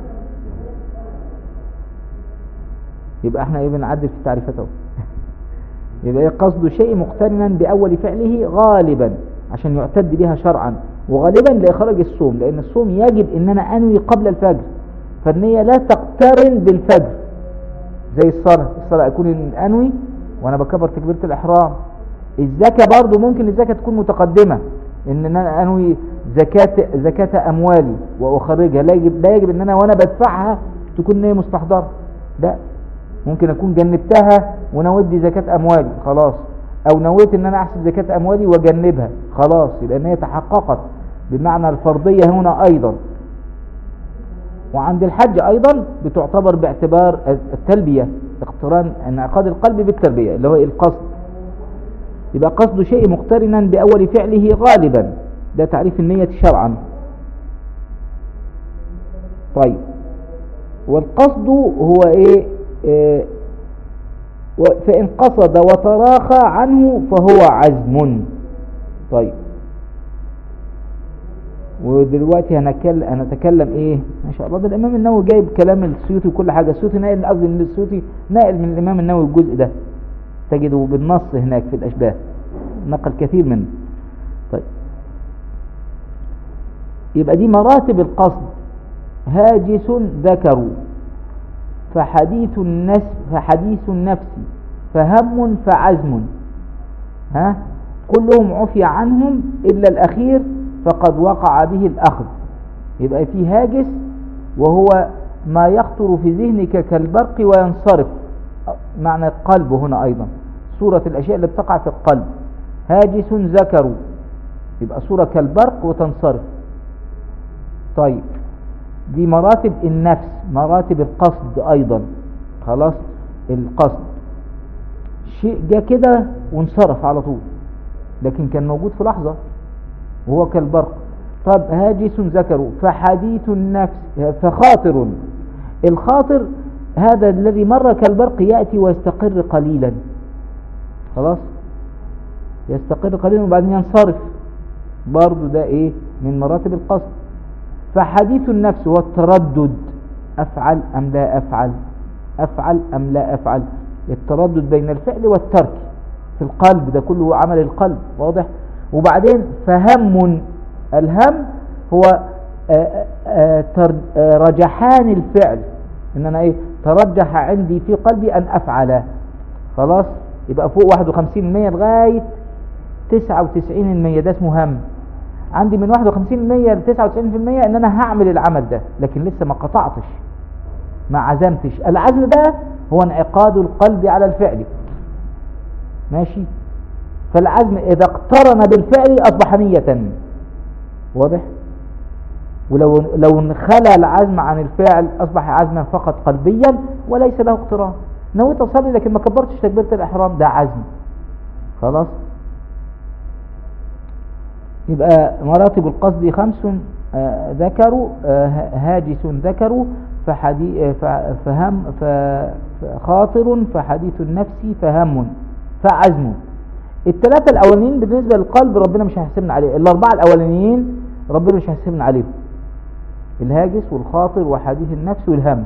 يبقى احنا ايه بنعدل في التعريفات اهو يبقى قصد شيء مقترنا بأول فعله غالبا عشان يعتد بها شرعا وغالبا لإخراج الصوم لأن الصوم يجب إن أنا أنوي قبل الفجر فالنية لا تقترن بالفجر زي الصلاة الصلاة أكون أنوي وأنا بكبر تكبيرة الإحرام الزكاة برضو ممكن الزكاة تكون متقدمة إن أنا أنوي زكاة, زكاة أموالي وأخرجها لا يجب, لا يجب إن أنا وأنا بدفعها تكون نية مستحضرة لا ممكن أكون جنبتها ونويت دي زكاة أموالي خلاص أو نويت إن أنا أحسب زكاة أموالي وأجنبها خلاص يبقى إن هي تحققت بمعنى الفرضية هنا أيضا وعند الحج أيضا بتعتبر باعتبار التلبية اقتران انعقاد القلب بالتربية اللي هو القصد يبقى قصد شيء مقترنا بأول فعله غالبا ده تعريف النية شرعا طيب والقصد هو ايه اه فإن قصد وتراخى عنه فهو عزم طيب ودلوقتي هنتكلم هنتكلم ايه ما شاء الله ده الامام النووي جايب كلام السيوطي وكل حاجه السيوطي ناقل قصدي ان السيوطي ناقل من الامام النووي الجزء ده تجده بالنص هناك في الاشباه نقل كثير منه طيب يبقى دي مراتب القصد هاجس ذكروا فحديث النفس فحديث النفس فهم فعزم ها كلهم عفي عنهم إلا الأخير فقد وقع به الأخذ يبقى في هاجس وهو ما يخطر في ذهنك كالبرق وينصرف معنى القلب هنا أيضا صورة الأشياء اللي بتقع في القلب هاجس ذكروا يبقى صورة كالبرق وتنصرف طيب دي مراتب النفس مراتب القصد أيضا خلاص القصد شيء جاء كده وانصرف على طول لكن كان موجود في لحظة وهو كالبرق طب هاجس ذكروا فحديث النفس فخاطر الخاطر هذا الذي مر كالبرق يأتي ويستقر قليلا خلاص يستقر قليلا وبعدين ينصرف برضو ده ايه من مراتب القصد فحديث النفس هو التردد أفعل أم لا أفعل أفعل أم لا أفعل التردد بين الفعل والترك في القلب ده كله عمل القلب واضح وبعدين فهم الهم هو آآ آآ رجحان الفعل ان انا ايه ترجح عندي في قلبي ان افعل خلاص يبقى فوق 51% لغاية 99% ده اسمه هم عندي من 51% ل 99% ان انا هعمل العمل ده لكن لسه ما قطعتش ما عزمتش العزم ده هو انعقاد القلب على الفعل ماشي فالعزم اذا اقترن بالفعل اصبح نية واضح ولو لو انخلى العزم عن الفعل اصبح عزما فقط قلبيا وليس له اقتران نويت اصلي لكن ما كبرتش تكبيره الاحرام ده عزم خلاص يبقى مراتب القصد خمس آه ذكروا آه هاجس ذكروا فحدي آه فهم فخاطر فحديث النفس فهم فعزم الثلاثة الأولانيين بالنسبة للقلب ربنا مش هيحسبنا عليه الأربعة الأولانيين ربنا مش هيحسبنا عليهم الهاجس والخاطر وحديث النفس والهم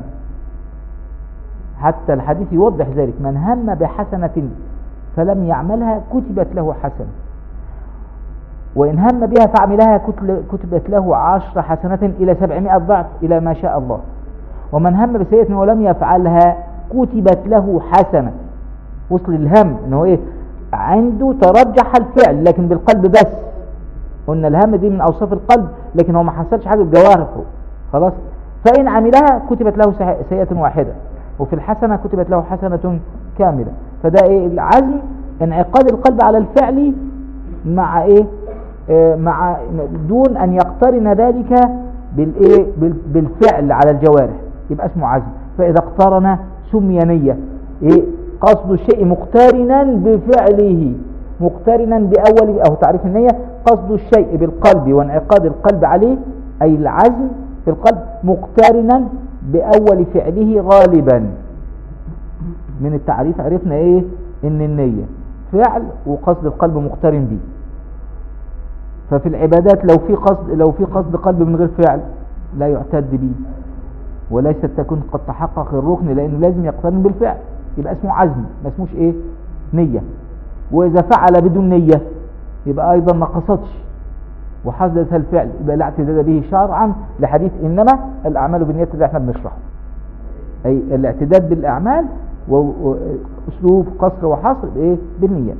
حتى الحديث يوضح ذلك من هم بحسنة فلم يعملها كتبت له حسنة وإن هم بها فعملها كتل- كتبت له عشر حسنات إلى سبعمائة ضعف إلى ما شاء الله ومن هم بسيئة ولم يفعلها كتبت له حسنة وصل الهم ان هو ايه عنده ترجح الفعل لكن بالقلب بس قلنا الهم دي من اوصاف القلب لكن هو ما حصلش حاجه بجوارحه خلاص فان عملها كتبت له سيئة- سيئه واحده وفي الحسنه كتبت له حسنه كامله فده ايه العزم انعقاد القلب على الفعل مع ايه آه، مع دون ان يقترن ذلك بالايه بال- بالفعل على الجوارح يبقى اسمه عزم فاذا اقترن سمي نيه ايه قصد الشيء مقترنا بفعله مقترنا باول او تعريف النيه قصد الشيء بالقلب وانعقاد القلب عليه اي العزم في القلب مقترنا باول فعله غالبا من التعريف عرفنا ايه ان النيه فعل وقصد القلب مقترن به ففي العبادات لو في قصد لو في قصد قلب من غير فعل لا يعتد به وليست تكون قد تحقق الركن لانه لازم يقترن بالفعل يبقى اسمه عزم ما اسموش ايه نية واذا فعل بدون نية يبقى ايضا ما قصدش وحدث الفعل يبقى لا اعتداد به شرعا لحديث انما الاعمال بالنيات اللي احنا بنشرحه اي الاعتداد بالاعمال و- واسلوب قصر وحصر بايه بالنيات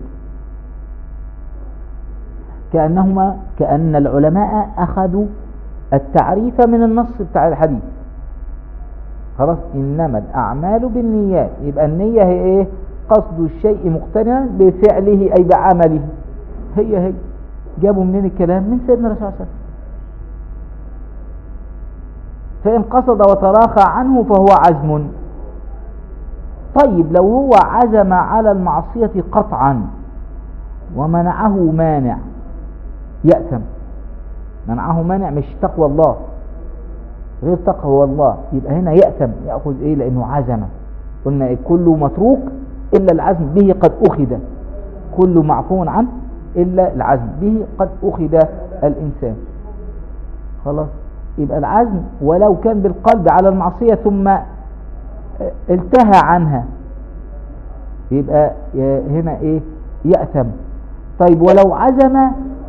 كأنهما كأن العلماء أخذوا التعريف من النص بتاع الحديث خلاص إنما الأعمال بالنيات يبقى النية هي إيه قصد الشيء مقترنا بفعله أي بعمله هي هي جابوا منين الكلام من سيدنا الرسول صلى الله عليه وسلم فإن قصد وتراخى عنه فهو عزم طيب لو هو عزم على المعصية قطعا ومنعه مانع يأثم منعه مانع مش تقوى الله غير تقوى الله يبقى هنا يأثم يأخذ ايه لأنه عزم قلنا كل متروك إلا العزم به قد أخذ كل معفو عنه إلا العزم به قد أخذ الإنسان خلاص يبقى العزم ولو كان بالقلب على المعصية ثم التهى عنها يبقى هنا ايه يأثم طيب ولو عزم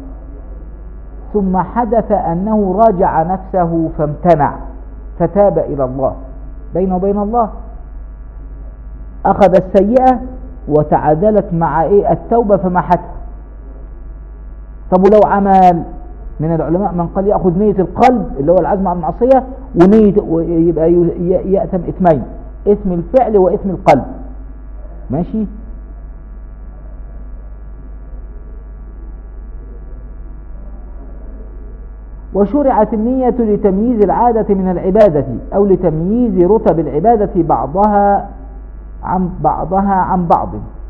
ثم حدث أنه راجع نفسه فامتنع فتاب إلى الله بينه وبين الله أخذ السيئة وتعادلت مع إيه التوبة فمحتها طب ولو عمل من العلماء من قال يأخذ نية القلب اللي هو العزم على المعصية ونية يبقى يأتم إثمين إثم الفعل وإثم القلب ماشي وشرعت النية لتمييز العادة من العبادة أو لتمييز رتب العبادة بعضها عن بعضها عن بعض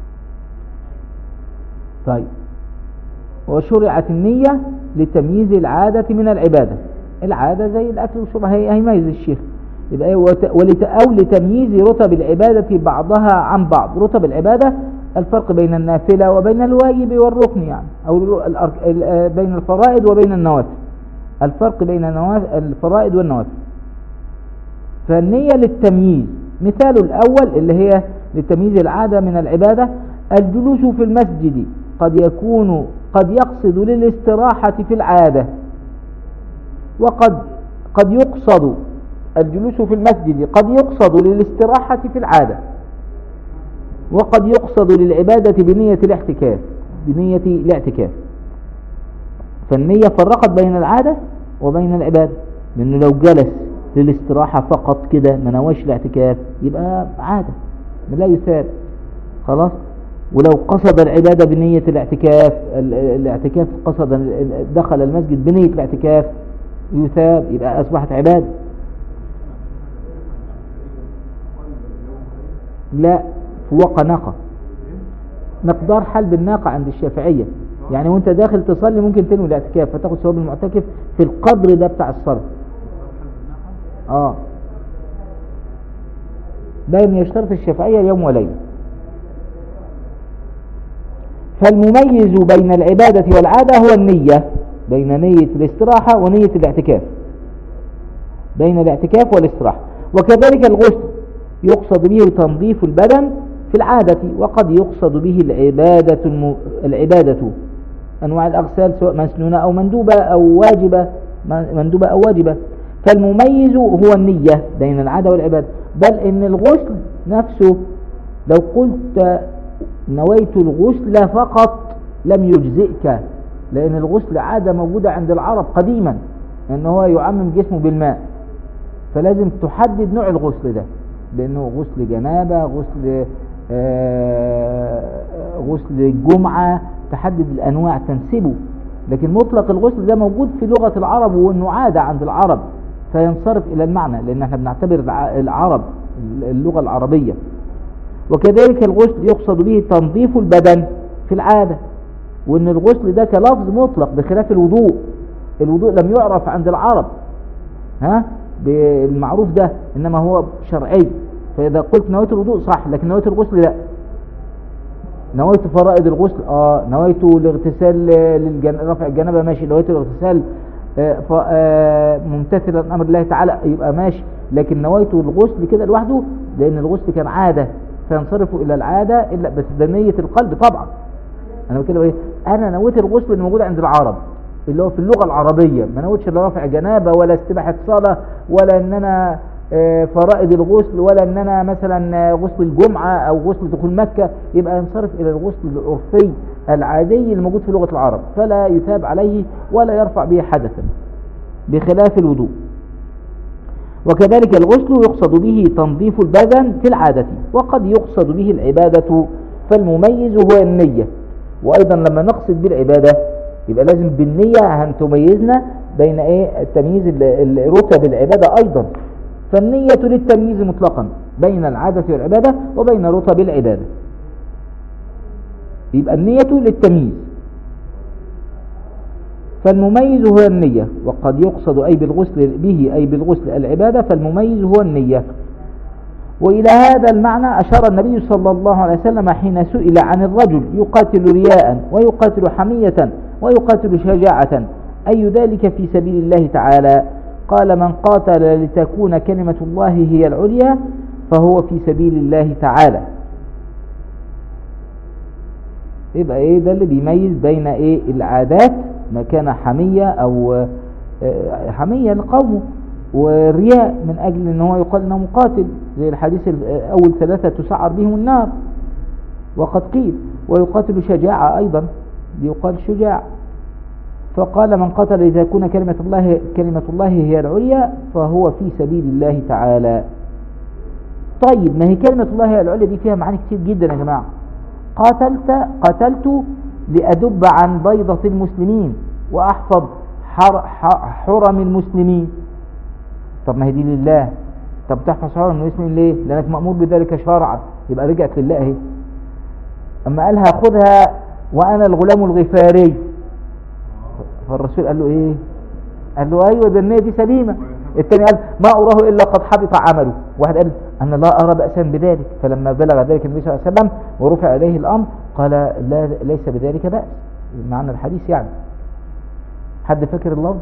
طيب وشرعت النية لتمييز العادة من العبادة العادة زي الأكل والشرب هي هيميز الشيخ يبقى إيه وت- ولت أو لتمييز رتب العبادة بعضها عن بعض رتب العبادة الفرق بين النافلة وبين الواجب والركن يعني أو الر- الأرك- ال- آه، بين الفرائض وبين النوافل الفرق بين النواف- الفرائض والنوافل فالنية للتمييز مثال الأول اللي هي لتمييز العادة من العبادة الجلوس في المسجد قد يكون قد يقصد للاستراحة في العادة وقد قد يقصد الجلوس في المسجد قد يقصد للاستراحة في العادة وقد يقصد للعبادة بنية الاعتكاف بنية الاعتكاف فالنية فرقت بين العادة وبين العبادة لأنه لو جلس للاستراحة فقط كده ما نواش الاعتكاف يبقى عادة لا يثاب خلاص ولو قصد العبادة بنية الاعتكاف ال- الاعتكاف قصد ال- دخل المسجد بنية الاعتكاف يثاب يبقى أصبحت عبادة لا فوق ناقة مقدار حلب الناقة عند الشافعية يعني وانت داخل تصلي ممكن تنوي الاعتكاف فتاخد ثواب المعتكف في القدر ده بتاع الصلاة اه دايما يشترط الشافعية يوم وليلة فالمميز بين العبادة والعادة هو النية بين نية الاستراحة ونية الاعتكاف بين الاعتكاف والاستراحة وكذلك الغسل يقصد به تنظيف البدن في العادة وقد يقصد به العبادة الم... العبادة أنواع الأغسال سواء مسنونة أو مندوبة أو واجبة مندوبة أو واجبة فالمميز هو النية بين العادة والعبادة بل إن الغسل نفسه لو قلت نويت الغسل فقط لم يجزئك لأن الغسل عادة موجودة عند العرب قديما أنه هو يعمم جسمه بالماء فلازم تحدد نوع الغسل ده لأنه غسل جنابة غسل آه غسل الجمعة تحدد الأنواع تنسبه لكن مطلق الغسل ده موجود في لغة العرب وأنه عادة عند العرب فينصرف إلى المعنى لأن احنا بنعتبر العرب اللغة العربية وكذلك الغسل يقصد به تنظيف البدن في العادة وأن الغسل ده كلفظ مطلق بخلاف الوضوء الوضوء لم يعرف عند العرب ها بالمعروف ده إنما هو شرعي فإذا قلت نويت الوضوء صح لكن نويت الغسل لا نويت فرائض الغسل اه نويت الاغتسال للجن... رفع الجنابه ماشي نويت الاغتسال آه ف... آه ممتثلا امر الله تعالى يبقى ماشي لكن نويت الغسل كده لوحده لان الغسل كان عاده فينصرف الى العاده الا بس ده نيه القلب طبعا انا بتكلم ايه انا نويت الغسل اللي موجود عند العرب اللي هو في اللغه العربيه ما نويتش لا رفع جنابه ولا استباحه صلاه ولا ان انا فرائض الغسل ولا ان انا مثلا غسل الجمعة او غسل دخول مكة يبقى ينصرف الى الغسل العرفي العادي الموجود في لغة العرب فلا يتاب عليه ولا يرفع به حدثا بخلاف الوضوء وكذلك الغسل يقصد به تنظيف البدن في العادة وقد يقصد به العبادة فالمميز هو النية وايضا لما نقصد بالعبادة يبقى لازم بالنية هن تميزنا بين ايه التمييز رتب العبادة ايضا فالنية للتمييز مطلقا بين العادة والعبادة وبين رتب العبادة يبقى النية للتمييز فالمميز هو النية وقد يقصد أي بالغسل به أي بالغسل العبادة فالمميز هو النية وإلى هذا المعنى أشار النبي صلى الله عليه وسلم حين سئل عن الرجل يقاتل رياء ويقاتل حمية ويقاتل شجاعة أي ذلك في سبيل الله تعالى قال من قاتل لتكون كلمة الله هي العليا فهو في سبيل الله تعالى يبقى ايه ده اللي بيميز بين ايه العادات ما كان حمية او حمية لقومه والرياء من اجل ان هو يقال انه مقاتل زي الحديث اول ثلاثة تسعر بهم النار وقد قيل ويقاتل شجاعة ايضا يقال شجاع فقال من قتل إذا كون كلمة الله كلمة الله هي العليا فهو في سبيل الله تعالى طيب ما هي كلمة الله هي العليا دي فيها معاني كتير جدا يا جماعة قتلت قتلت لأدب عن بيضة المسلمين وأحفظ حر حرم المسلمين طب ما هي دي لله طب تحفظ حرم المسلمين ليه لأنك مأمور بذلك شرعا يبقى رجعت لله اهي أما قالها خذها وأنا الغلام الغفاري فالرسول قال له ايه قال له ايوه ده النية دي سليمة الثاني قال ما اراه الا قد حبط عمله واحد قال انا لا ارى بأسا بذلك فلما بلغ ذلك النبي صلى الله عليه وسلم ورفع اليه الامر قال لا ليس بذلك بأس معنى الحديث يعني حد فاكر اللفظ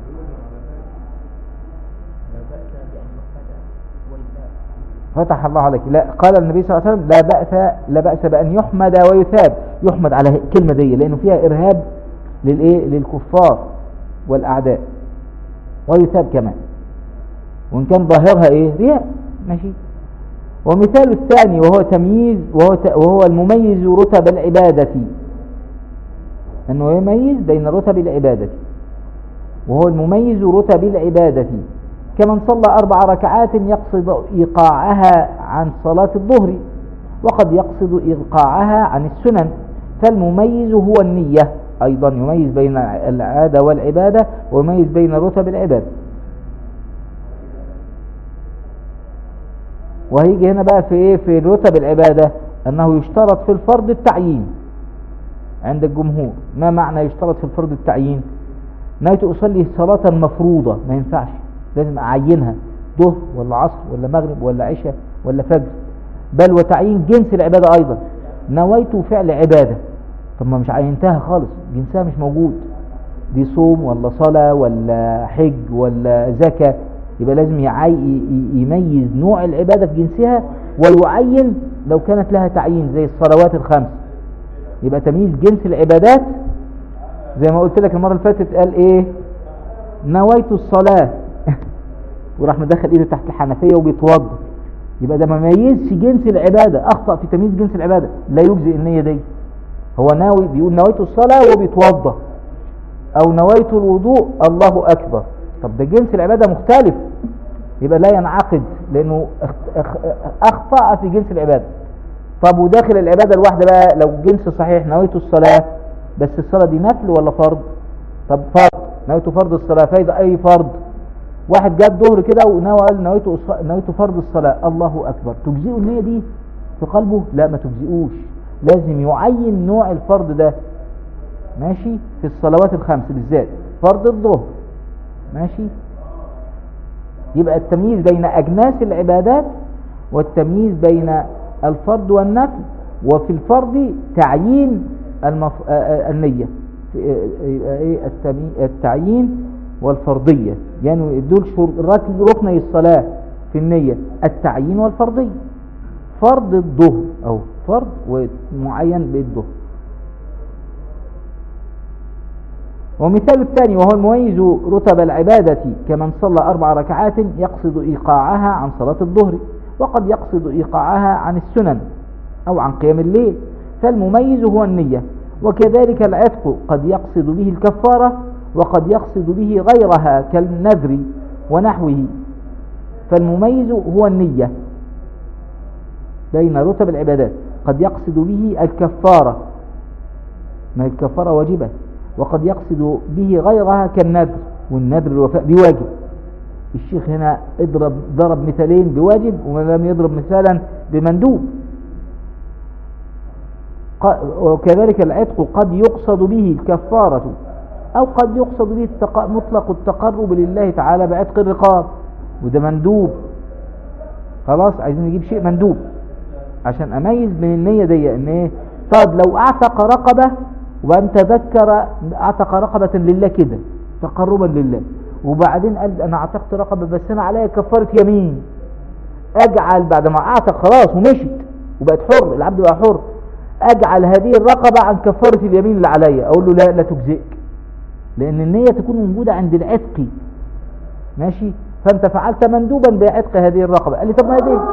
فتح الله عليك لا قال النبي صلى الله عليه وسلم لا بأس لا بأس بأن يحمد ويثاب يحمد على الكلمة دي لأنه فيها إرهاب للايه للكفار والاعداء ويثاب كمان وان كان ظاهرها ايه رياء ماشي ومثال الثاني وهو تمييز وهو وهو المميز رتب العبادة انه يميز بين رتب العبادة وهو المميز رتب العبادة كمن صلى أربع ركعات يقصد إيقاعها عن صلاة الظهر وقد يقصد إيقاعها عن السنن فالمميز هو النية أيضا يميز بين العادة والعبادة ويميز بين رتب العبادة وهيجي هنا بقى في ايه في رتب العبادة انه يشترط في الفرض التعيين عند الجمهور ما معنى يشترط في الفرض التعيين نيت اصلي صلاة مفروضة ما ينفعش لازم اعينها ظهر ولا عصر ولا مغرب ولا عشاء ولا فجر بل وتعيين جنس العبادة ايضا نويت فعل عبادة طب ما مش عينتها خالص جنسها مش موجود دي صوم ولا صلاة ولا حج ولا زكاة يبقى لازم يعي ي- يميز نوع العبادة في جنسها ويعين لو كانت لها تعيين زي الصلوات الخمس يبقى تمييز جنس العبادات زي ما قلت لك المرة اللي فاتت قال ايه نويت الصلاة وراح مدخل ايده تحت الحنفية وبيتوضا يبقى ده ما ميزش جنس العبادة اخطأ في تمييز جنس العبادة لا يجزي النية دي هو ناوي بيقول نويت الصلاة وبيتوضا او نويت الوضوء الله اكبر طب ده جنس العبادة مختلف يبقى لا ينعقد لانه اخ- اخ- اخطأ في جنس العبادة طب وداخل العبادة الواحدة بقى لو جنس صحيح نويت الصلاة بس الصلاة دي نفل ولا فرض طب فرض نويت فرض الصلاة فاذا اي فرض واحد جاب ظهر كده ونوى قال نويت أص- نويت فرض الصلاة الله اكبر تجزئه النية دي في قلبه لا ما تجزئوش لازم يعين نوع الفرض ده ماشي في الصلوات الخمس بالذات فرض الظهر ماشي يبقى التمييز بين أجناس العبادات والتمييز بين الفرض والنفل وفي الفرض تعيين المف... آه، آه، النية في- آه، يبقى ايه التمي... التعيين والفرضية يعني دول شروط ركن ركني الصلاة في النية التعيين والفرضية فرض الظهر أو فرض ومعين بالظهر ومثال الثاني وهو المميز رتب العبادة كمن صلى أربع ركعات يقصد إيقاعها عن صلاة الظهر وقد يقصد إيقاعها عن السنن أو عن قيام الليل فالمميز هو النية وكذلك العتق قد يقصد به الكفارة وقد يقصد به غيرها كالنذر ونحوه فالمميز هو النية بين رتب العبادات قد يقصد به الكفارة ما الكفارة واجبة وقد يقصد به غيرها كالنذر والنذر الوفاء بواجب الشيخ هنا اضرب ضرب مثالين بواجب ولم يضرب مثالا بمندوب ق- وكذلك العتق قد يقصد به الكفارة أو قد يقصد به التق... مطلق التقرب لله تعالى بعتق الرقاب وده مندوب خلاص عايزين نجيب شيء مندوب عشان اميز من النية دي ان ايه طب لو اعتق رقبة وان تذكر اعتق رقبة لله كده تقربا لله وبعدين قال انا اعتقت رقبة بس انا عليا كفارة يمين اجعل بعد ما اعتق خلاص ومشت وبقت حر العبد بقى حر اجعل هذه الرقبة عن كفارة اليمين اللي عليا اقول له لا لا تجزئك لان النية تكون موجودة عند العتق ماشي فانت فعلت مندوبا بعتق هذه الرقبة قال لي طب ما هي دي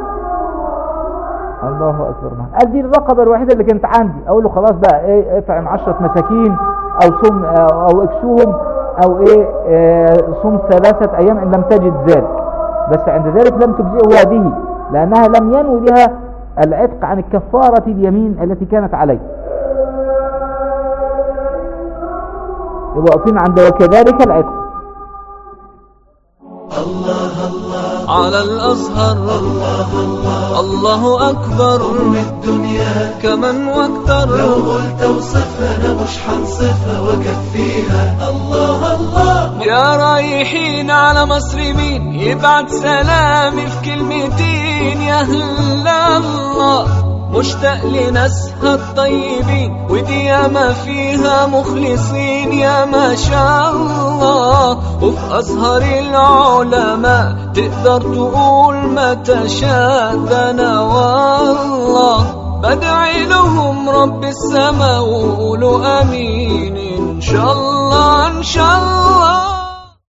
الله اكبر ما قال دي الرقبة الوحيدة اللي كانت عندي اقول له خلاص بقى ايه اطعم عشرة مساكين او صم او أو اكسوهم او ايه آه، صم ثلاثة ايام ان لم تجد ذلك بس عند ذلك لم تجزئه هذه لانها لم ينوي بها العتق عن الكفارة اليمين التي كانت عليه يبقى واقفين عند وكذلك العتق على الأزهر الله أكبر من الدنيا كمن واكتر لو قلت اوصفها انا مش حنصفها واكفيها الله الله يا رايحين على مصر مين يبعت سلامي في كلمتين يا هلا الله مشتاق لناسها الطيبين ودي ياما فيها مخلصين يا ما شاء الله وفي أزهر العلماء تقدر تقول ما تشاء ده أنا والله بدعي لهم رب السما وقولوا امين ان شاء الله ان شاء الله